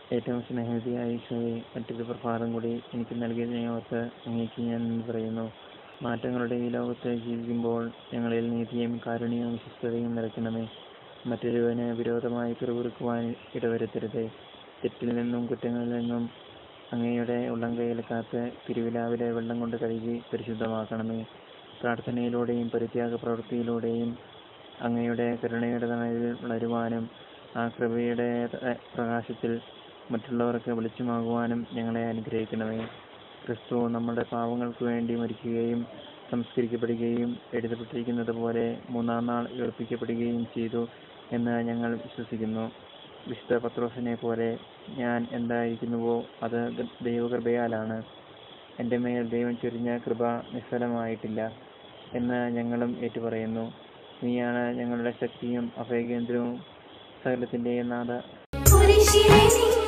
ഏറ്റവും സ്നേഹതിയായ ഈശോയെ മറ്റൊരു പ്രഭാതം കൂടി എനിക്ക് നൽകിയതിനെ ഓർത്ത് അങ്ങേക്ക് ഞാൻ നന്ദി പറയുന്നു മാറ്റങ്ങളുടെ ഈ ലോകത്ത് ജീവിക്കുമ്പോൾ ഞങ്ങളിൽ നീതിയും കാരുണ്യവും വിശ്വസ്തതയും നിറയ്ക്കണമേ മറ്റൊരുവന് വിരോധമായി പിറുപിറുക്കുവാൻ ഇടവരുത്തരുതേ തെറ്റിൽ നിന്നും കുറ്റങ്ങളിൽ നിന്നും അങ്ങയുടെ ഉള്ളംകൈയിൽ കാത്ത് തിരുവിലാവിലെ വെള്ളം കൊണ്ട് കഴുകി പരിശുദ്ധമാക്കണമേ പ്രാർത്ഥനയിലൂടെയും പരിത്യാഗ പ്രവൃത്തിയിലൂടെയും അങ്ങയുടെ കരുണയുടെ തണലിൽ വളരുവാനും ആ കൃപയുടെ ത- പ്രകാശത്തിൽ മറ്റുള്ളവർക്ക് വെളിച്ചമാകുവാനും ഞങ്ങളെ അനുഗ്രഹിക്കണമേ ക്രിസ്തു നമ്മുടെ പാവങ്ങൾക്ക് വേണ്ടി മരിക്കുകയും സംസ്കരിക്കപ്പെടുകയും എഴുതപ്പെട്ടിരിക്കുന്നത് പോലെ മൂന്നാം നാൾ ഉയർപ്പിക്കപ്പെടുകയും ചെയ്തു എന്ന് ഞങ്ങൾ വിശ്വസിക്കുന്നു വിശുദ്ധ പത്രോസിനെ പോലെ ഞാൻ എന്തായിരിക്കുന്നുവോ അത് ദ- ദൈവകൃപയാലാണ് എൻ്റെ മേൽ ദൈവം ചൊരിഞ്ഞ കൃപ നിസ്ഫലമായിട്ടില്ല എന്ന് ഞങ്ങളും ഏറ്റുപറയുന്നു നീയാണ് ഞങ്ങളുടെ ശക്തിയും അഭയകേന്ദ്രവും സകലത്തിൻ്റെയും നാഥ കുരിശിലെ നിൻ